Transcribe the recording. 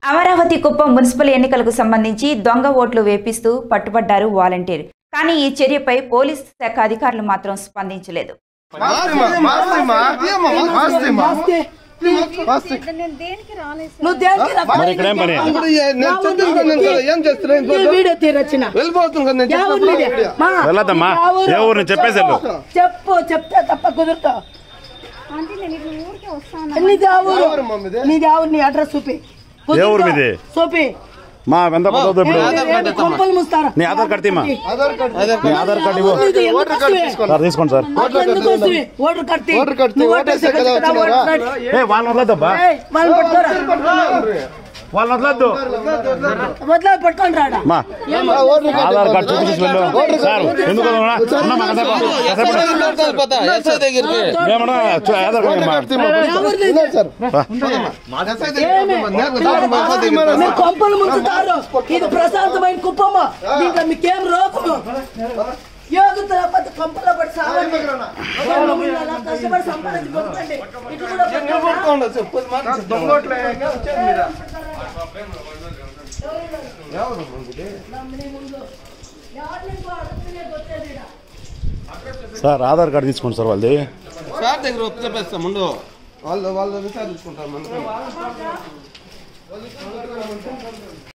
Amaravati Kuppam municipal ఎన్నికలకు సంబంధించి దొంగ ఓట్లు వేపిస్తూ పట్టుబడ్డారు వాలంటీర్ కానీ ఈ చర్యపై పోలీస్ శాఖ అధికారులు మాత్రం స్పందించలేదు నేను దేనికి రాలేదు సార్. నువ్వు దేనికి రా- మరి ఇక్కడ ఏం పని ఇప్పుడు ఏ- నేను చదువుకున్నాను నేను కదా, ఏం చేస్తున్నాను ఈ వీడియో తీరొచ్చిన వెళ్ళిపోతుంది కదా నేను యా ఊరు నీది? మా, వెళ్ళొద్దమ్మా. యా ఊరు? ఏ ఊరు? చెప్పేసి వెళ్ళు. చెప్పు చెప్తే తప్ప కుదురుతా అంటే నేను ఇట్లా ఊరికే వస్తాను నీది ఆ ఊరు ఊరు మా మీది? నీది ఆ ఊరు నీ అడ్రస్ చూపి ఏ ఊరు మీది? చూపి మా ఎంత పడవద్దు ఇప్పుడు ఏంటి కొంపలు ముస్తారా నీ ఆధార్ కార్డు తీమా ఆధార్ కార్డు నీ ఆధార్ కార్డు ఇవ్వు నీది ఎందుకు ఓటర్ కార్డు వస్తువే? తీసుకోండి సార్ తీసుకోండి సార్ అట్లా ఎందుకు వస్తువే? ఓటర్ కార్డు తీ. ఓటర్ కార్డు తీ. నువ్వు ఓటేసే ఓటేసే కదా కదా, వచ్చినారా? Voter card. ఏ వాళ్ళని వదలద్దబ్బా ఏయ్, వాళ్ళని పట్టుకోరా వాళ్ళని వదలద్దు వదిలే పట్టుకొని రాడా మా ఆ ఓటర్ కార్డు ఆధార్ కార్డు చూపించి వెళ్ళు సార్ ఎందుకు వదలరా? ఉన్నా, మా కాసేపు. కాసేపు ఉండు. ఏమన్నా చూ- ఆధార్ కార్డు ఇమ్మా. కార్డు తీమా. ఎవరిది? ఉన్నాయి సార్. ఏమి? మీరు కొంపలు ముంచుతారు ఇది ప్రశాంతమైన కుప్పమ్మ దీంట్లో మీకేం రోగము యోగత లేకపోతే కొంపలో పడి సావండి అలా కష్టపడి సంపాదించి బతకండి. ఇటు కూడా బతకండి. ఎవరిని ఇంకో అడుగుతూనే వచ్చేది ఈడ. సార్ ఆధార్ కార్డు తీసుకోండి సార్ వాళ్ళది సార్ దగ్గర చెప్పేస్తాం ముందు వాళ్ళు వాళ్ళు విచారించుకుంటారు మనకి